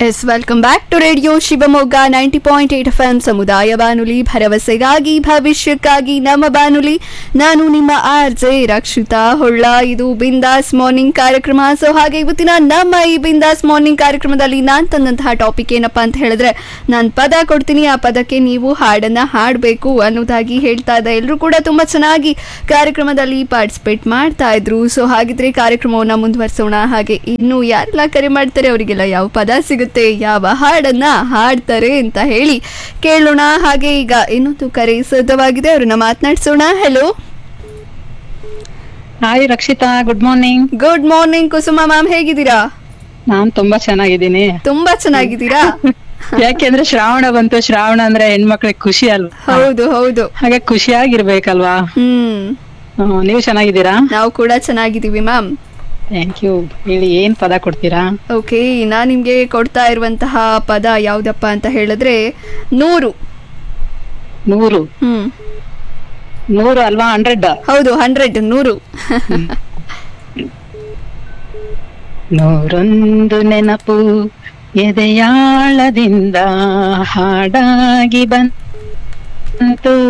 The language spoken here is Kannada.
S welcome back to radio Shivamogga ninety point eight F M ಸಮುದಾಯ ಬಾನುಲಿ ಭರವಸೆಗಾಗಿ ಭವಿಷ್ಯಕ್ಕಾಗಿ ನಮ್ಮ ಬಾನುಲಿ ನಾನು ನಿಮ್ಮ ಆರ್ ಜೆ ರಕ್ಷಿತಾ ಹೊಳ್ಳ ಇದು ಬಿಂದಾಸ್ ಮಾರ್ನಿಂಗ್ ಕಾರ್ಯಕ್ರಮ ಸೊ ಹಾಗೆ ಇವತ್ತಿನ ನಮ್ಮ ಈ ಬಿಂದಾಸ್ ಮಾರ್ನಿಂಗ್ ಕಾರ್ಯಕ್ರಮದಲ್ಲಿ ನಾನು ತಂದಂತಹ ಟಾಪಿಕ್ ಏನಪ್ಪಾ ಅಂತ ಹೇಳಿದ್ರೆ ನಾನು ಪದ ಕೊಡ್ತೀನಿ ಆ ಪದಕ್ಕೆ ನೀವು ಹಾಡನ್ನ ಹಾಡಬೇಕು ಅನ್ನೋದಾಗಿ ಹೇಳ್ತಾ ಇದ್ದೆ ಎಲ್ಲರೂ ಕೂಡ ತುಂಬಾ ಚೆನ್ನಾಗಿ ಕಾರ್ಯಕ್ರಮದಲ್ಲಿ ಪಾರ್ಟಿಸಿಪೇಟ್ ಮಾಡ್ತಾ ಇದ್ರು ಸೊ ಹಾಗಿದ್ರೆ ಕಾರ್ಯಕ್ರಮವನ್ನ ಮುಂದುವರಿಸೋಣ ಹಾಗೆ ಇನ್ನು ಯಾರೆಲ್ಲ ಕರೆ ಮಾಡ್ತಾರೆ ಅವರಿಗೆಲ್ಲ ಯಾವ ಪದ ಸಿಗುತ್ತೆ ಯಾವ ಹಾಡನ್ನ ಹಾಡ್ತಾರೆ ಅಂತ ಹೇಳಿ ಕೇಳೋಣ ಹಾಗೆ ಈಗ ಇನ್ನೊಂದು ಕರೆ ಸಿದ್ಧವಾಗಿದೆ ಅವ್ರನ್ನ ಮಾತನಾಡಿಸೋಣ hello hi Rakshita good morning good morning Kusuma ma'am ಹೇಗಿದ್ದೀರಾ ನಾನ್ ತುಂಬಾ ಚೆನ್ನಾಗಿದ್ದೀನಿ ತುಂಬಾ ಚೆನ್ನಾಗಿದ್ದೀರಾ ಯಾಕೆಂದ್ರೆ ಶ್ರಾವಣ ಬಂತು ಶ್ರಾವಣ ಅಂದ್ರೆ ಹೆಣ್ಮಕ್ಳಿಗೆ ಖುಷಿ ಅಲ್ವಾ ಹೌದು ಹೌದು ಹಾಗೆ ಖುಷಿಯಾಗಿರ್ಬೇಕಲ್ವಾ ಹ್ಮ್ ಹ್ಮ್, ನೀವು ಚೆನ್ನಾಗಿದ್ದೀರಾ ನಾವು ಕೂಡ ಚೆನ್ನಾಗಿದ್ದೀವಿ ಮ್ಯಾಮ್ ಥ್ಯಾಂಕ್ ಯು ಹೇಳಿ ಏನ್ ಪದ ಕೊಡ್ತೀರಾ ಓಕೆ ನಾನು ನಿಮಗೆ ಕೊಡ್ತಾ ಇರುವಂತಹ ಪದ ಯಾವುದಪ್ಪ ಅಂತ ಹೇಳಿದ್ರೆ ನೂರು ನೂರು ಹ್ಮ್ ನೂರು ಅಲ್ವಾ ಹಂಡ್ರೆಡ್ ಹೌದು ಹಂಡ್ರೆಡ್ ನೂರು ನೂರೊಂದು ನೆನಪು ಎದೆಯಾಳದಿಂದ ಹಾಡಾಗಿ ಬಂತು